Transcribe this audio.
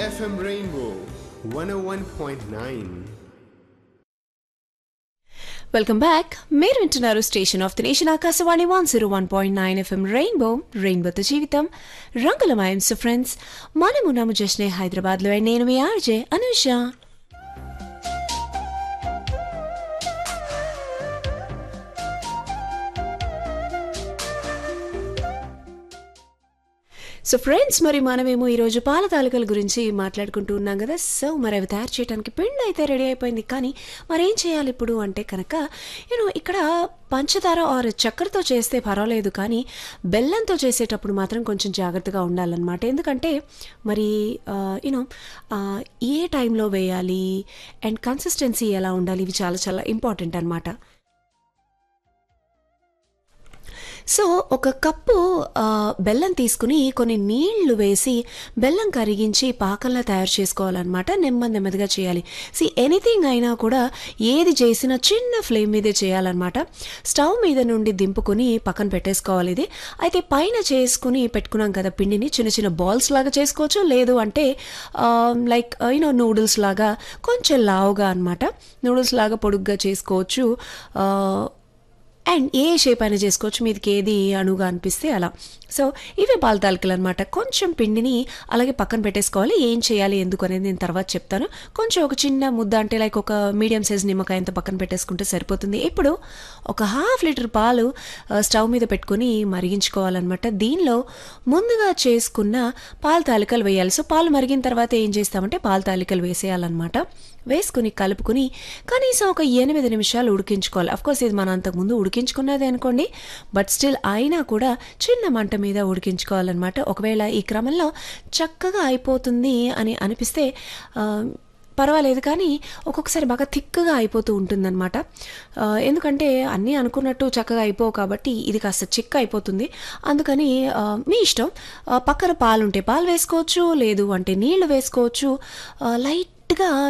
FM Rainbow 101.9. Welcome back మీరు వింటున్నారు station of the nation Akashvani one zero one point nine FM rainbow రెయిన్బోతో జీవితం రంగులమయం సో ఫ్రెండ్స్ మనమున్నాము జస్నే హైదరాబాద్లో అండ్ నేను మీ ఆర్జే అనూష సో ఫ్రెండ్స్ మరి మనమేమో ఈరోజు పాల తాలూకల గురించి మాట్లాడుకుంటూ ఉన్నాం కదా సో మరి అవి తయారు చేయడానికి పిండి అయితే రెడీ అయిపోయింది కానీ మరి ఏం చేయాలి ఇప్పుడు అంటే కనుక యూనో ఇక్కడ పంచదార ఆర్ చక్కెరతో చేస్తే పర్వాలేదు కానీ బెల్లంతో చేసేటప్పుడు మాత్రం కొంచెం జాగ్రత్తగా ఉండాలన్నమాట ఎందుకంటే మరి యూనో ఏ టైంలో వేయాలి అండ్ కన్సిస్టెన్సీ ఎలా ఉండాలి ఇవి చాలా చాలా ఇంపార్టెంట్ అనమాట సో ఒక కప్పు ఆ, బెల్లం తీసుకుని కొన్ని నీళ్లు వేసి బెల్లం కరిగించి పాకంలా తయారు చేసుకోవాలన్నమాట నెమ్మది నెమ్మదిగా చేయాలి సి ఎనీథింగ్ అయినా కూడా ఏది చేసినా చిన్న ఫ్లేమ్ మీదే చేయాలన్నమాట స్టవ్ మీద నుండి దింపుకొని పక్కన పెట్టేసుకోవాలి ఇది అయితే పైన చేసుకుని పెట్టుకున్నాం కదా పిండిని చిన్న చిన్న బాల్స్ లాగా చేసుకోవచ్చు లేదు అంటే లైక్ యూనో నూడిల్స్ లాగా కొంచెం లావుగా అనమాట నూడిల్స్ లాగా పొడుగ్గా చేసుకోవచ్చు ఆ, అండ్ ఏ షేప్ అయినా చేసుకోవచ్చు మీదకి ఏది అణుగా అనిపిస్తే అలా సో ఇవే పాల తాలికలు అనమాట కొంచెం పిండిని అలాగే పక్కన పెట్టేసుకోవాలి ఏం చేయాలి ఎందుకు అనేది నేను తర్వాత చెప్తాను కొంచెం ఒక చిన్న ముద్ద అంటే లైక్ ఒక మీడియం సైజ్ నిమ్మకాయంత పక్కన పెట్టేసుకుంటే సరిపోతుంది ఇప్పుడు ఒక హాఫ్ లీటర్ పాలు ఆ, స్టవ్ మీద పెట్టుకొని మరిగించుకోవాలన్నమాట దీనిలో ముందుగా చేసుకున్న పాల తాలికలు వేయాలి సో పాలు మరిగిన తర్వాత ఏం చేస్తామంటే పాల తాలికలు వేసేయాలన్నమాట వేసుకుని కలుపుకుని కనీసం ఒక ఎనిమిది నిమిషాలు ఉడికించుకోవాలి అఫ్కోర్స్ ఇది మనం అంతకుముందు ఉడికించుకున్నది అనుకోండి బట్ స్టిల్ అయినా కూడా చిన్న మంట మీద ఉడికించుకోవాలన్నమాట ఒకవేళ ఈ క్రమంలో చక్కగా అయిపోతుంది అని అనిపిస్తే ఆ, పర్వాలేదు కానీ ఒక్కొక్కసారి బాగా థిక్గా అయిపోతూ ఉంటుందన్నమాట ఆ, ఎందుకంటే అన్నీ అనుకున్నట్టు చక్కగా అయిపోవు కాబట్టి ఇది కాస్త చిక్క అయిపోతుంది అందుకని ఆ, మీ ఇష్టం ఆ, పక్కన పాలు ఉంటే పాలు వేసుకోవచ్చు లేదు అంటే నీళ్లు వేసుకోవచ్చు ఆ, లైట్గా